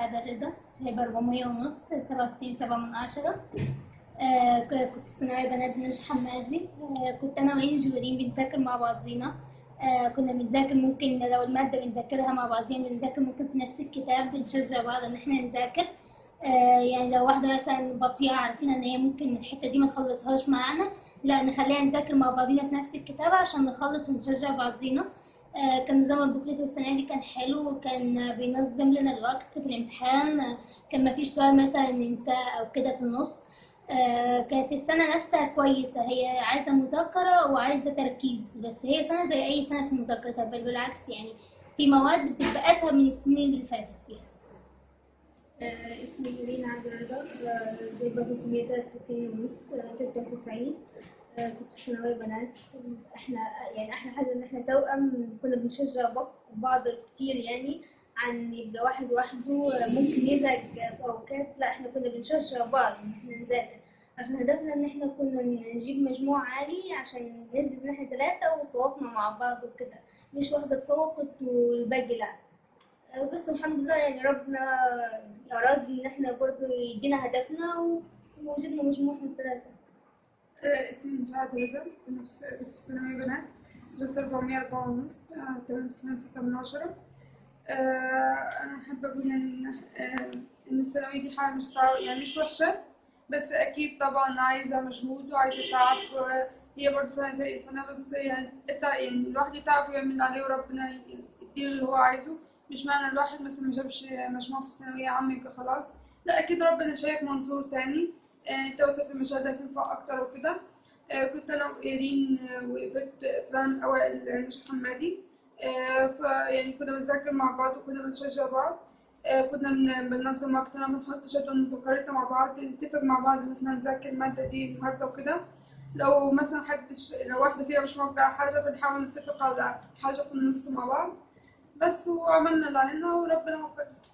سعادة الرضا هيبقى 400 ونص 97 7 من عشرة آه، ك- كنت في ثانوية بنات نجح حمادي آه، كنت أنا وإنجي وريم بنذاكر مع بعضينا آه، كنا بنذاكر ممكن لو المادة بنذاكرها مع بعضينا بنذاكر ممكن في نفس الكتاب بنشجع بعض إن إحنا نذاكر آه، يعني لو واحدة مثلا بطيئة عارفين إن هي ممكن الحتة دي ما تخلصهاش معانا لا نخليها نذاكر مع بعضينا في نفس الكتاب عشان نخلص ونشجع بعضينا آه، كان نظام البوكلت السنة دي كان حلو وكان بينظم لنا الوقت في الامتحان آه، كان مفيش سؤال مثلا ننساه أو كده في النص آه، كانت السنة نفسها كويسة هي عايزة مذاكرة وعايزة تركيز بس هي سنة زي أي سنة في المذاكرة بل بالعكس يعني في مواد بتبقى أسهل من السنين اللي فاتت فيها آه، اسمي إيرين عبد الرضا آه، جايبة 393 ونص آه، 96 آه، كنت في ثانوية بنات احنا يعني احلى حاجة ان احنا توأم كنا بنشجع بعض- بعض كتير يعني عن يبقى واحد وحده آه، ممكن يزعج في اوقات لا احنا كنا بنشجع بعض ان احنا نذاكر عشان هدفنا ان احنا كنا نجيب مجموع عالي عشان نثبت ان احنا ثلاثة وتفوقنا مع بعض وكده مش واحدة اتفوقت والباقي لا بس الحمد لله يعني ربنا أراد إن إحنا برضو يدينا هدفنا و- وجبنا مجموعنا الثلاثة. آه، اسمي نجاة رضا كنا في س- كنت في ثانوية بنات جبت 404 ونص تمام تسعين ستة من عشرة آه، أنا حابة أقول يعني إن آه، إن الثانوية دي حاجة مش صعبة يعني مش وحشة بس أكيد طبعا عايزة مجهود وعايزة تعب وهي برضه سنة زي سنة بس يعني التع- يعني الواحد يتعب ويعمل اللي عليه وربنا ي- يديله اللي هو عايزه مش معنى الواحد مثلا ما جابش مجموع في الثانوية عامة يبقى خلاص لا أكيد ربنا شايف منظور تاني آه، توسع في المشاهدة هتنفع أكتر وكده آه، كنت أنا وإيرين آه، وإيفت طلعنا من أوائل نجح حمادي آه، فيعني كنا بنذاكر مع بعض وكنا بنشجع بعض آه، كنا بن- بننظم وقتنا بنحط جدول مذاكرتنا مع بعض نتفق مع بعض إن إحنا نذاكر المادة دي النهاردة وكده لو مثلا حدش لو واحدة فينا مش موافقة على حاجة بنحاول نتفق على حاجة في النص مع بعض بس وعملنا اللي علينا وربنا وفقنا